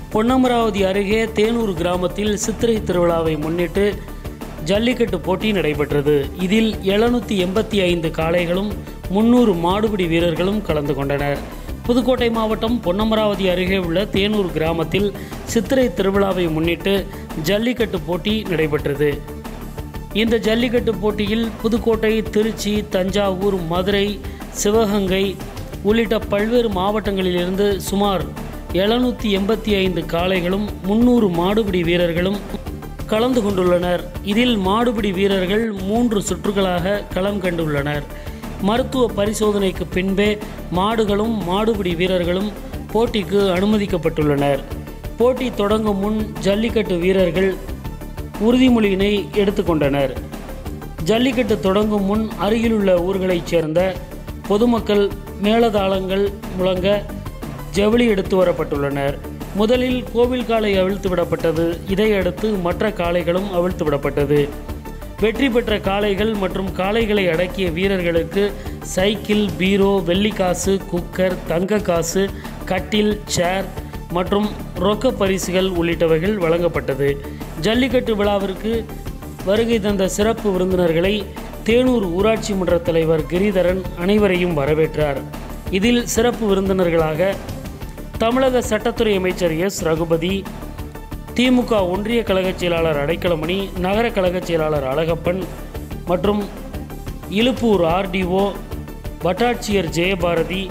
பொன்னமராவதி அருகே தேனூர் கிராமத்தில் சித்திரை திருவிழாவை முன்னிட்டு ஜல்லிக்கட்டு போட்டி நடைபெற்றது இதில் எழுநூற்றி எண்பத்தி ஐந்து காளைகளும் முன்னூறு மாடுபிடி வீரர்களும் கலந்து கொண்டனர் புதுக்கோட்டை மாவட்டம் பொன்னமராவதி அருகே உள்ள தேனூர் கிராமத்தில் சித்திரை திருவிழாவை முன்னிட்டு ஜல்லிக்கட்டு போட்டி நடைபெற்றது இந்த ஜல்லிக்கட்டு போட்டியில் புதுக்கோட்டை திருச்சி தஞ்சாவூர் மதுரை சிவகங்கை உள்ளிட்ட பல்வேறு மாவட்டங்களிலிருந்து சுமார் எழுநூற்றி எண்பத்தி ஐந்து காளைகளும் முன்னூறு மாடுபிடி வீரர்களும் கலந்து கொண்டுள்ளனர் இதில் மாடுபிடி வீரர்கள் மூன்று சுற்றுகளாக களம் கண்டுள்ளனர் மருத்துவ பரிசோதனைக்கு பின்பே மாடுகளும் மாடுபிடி வீரர்களும் போட்டிக்கு அனுமதிக்கப்பட்டுள்ளனர் போட்டி தொடங்கும் முன் ஜல்லிக்கட்டு வீரர்கள் உறுதிமொழியினை எடுத்துக்கொண்டனர் ஜல்லிக்கட்டு தொடங்கும் முன் அருகிலுள்ள ஊர்களைச் சேர்ந்த பொதுமக்கள் மேளதாளங்கள் முழங்க ஜவுளி எடுத்து வரப்பட்டுள்ளனர் முதலில் கோவில் காளை அவிழ்த்து விடப்பட்டது இதையடுத்து மற்ற காளைகளும் அவிழ்த்து விடப்பட்டது வெற்றி பெற்ற காளைகள் மற்றும் காளைகளை அடக்கிய வீரர்களுக்கு சைக்கிள் பீரோ வெள்ளிக்காசு குக்கர் தங்க காசு கட்டில் சேர் மற்றும் ரொக்க பரிசுகள் உள்ளிட்டவைகள் வழங்கப்பட்டது ஜல்லிக்கட்டு விழாவிற்கு வருகை தந்த சிறப்பு விருந்தினர்களை தேனூர் ஊராட்சி மன்ற தலைவர் கிரிதரன் அனைவரையும் வரவேற்றார் இதில் சிறப்பு விருந்தினர்களாக தமிழக சட்டத்துறை அமைச்சர் எஸ் ரகுபதி திமுக ஒன்றிய கழகச் செயலாளர் அடைக்கலமணி நகர கழகச் செயலாளர் அழகப்பன் மற்றும் இலுப்பூர் ஆர்டிஓ வட்டாட்சியர் ஜெயபாரதி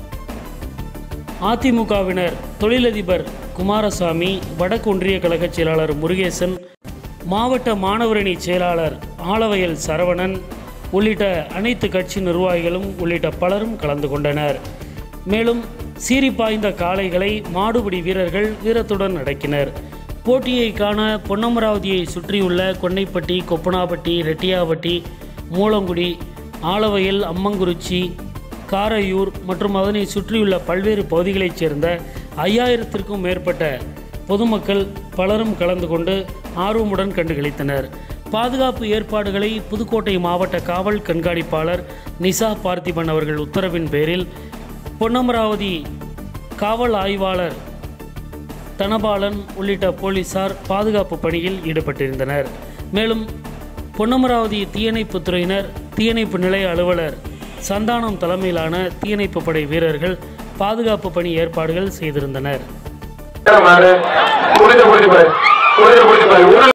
அதிமுகவினர் தொழிலதிபர் குமாரசாமி வடக்கு ஒன்றிய கழகச் செயலாளர் முருகேசன் மாவட்ட மாணவரணி செயலாளர் ஆலவயல் சரவணன் உள்ளிட்ட அனைத்து கட்சி நிர்வாகிகளும் உள்ளிட்ட பலரும் கலந்து கொண்டனர் மேலும் சீறி பாய்ந்த காளைகளை மாடுபிடி வீரர்கள் வீரத்துடன் அடக்கினர் போட்டியை காண பொன்னமராவதியை சுற்றியுள்ள கொன்னைப்பட்டி கொப்பனாப்பட்டி ரெட்டியாவட்டி மூலங்குடி ஆலவயல் அம்மங்குறிச்சி காரையூர் மற்றும் அதனை சுற்றியுள்ள பல்வேறு பகுதிகளைச் சேர்ந்த ஐயாயிரத்திற்கும் மேற்பட்ட பொதுமக்கள் பலரும் கலந்து கொண்டு ஆர்வமுடன் கண்டுகளித்தனர் பாதுகாப்பு ஏற்பாடுகளை புதுக்கோட்டை மாவட்ட காவல் கண்காணிப்பாளர் நிசா பார்த்திபன் அவர்கள் உத்தரவின் பேரில் பொன்னமராவதி காவல் ஆய்வாளர் தனபாலன் உள்ளிட்ட போலீசார் பாதுகாப்பு பணியில் ஈடுபட்டிருந்தனர் மேலும் பொன்னமராவதி தீயணைப்புத் துறையினர் தீயணைப்பு நிலைய அலுவலர் சந்தானம் தலைமையிலான தீயணைப்பு படை வீரர்கள் பாதுகாப்பு பணி ஏற்பாடுகள் செய்திருந்தனர் மாடு புரிஞ்சு புரிஞ்சு பாரு புரிஞ்சு புரிஞ்சு பாரு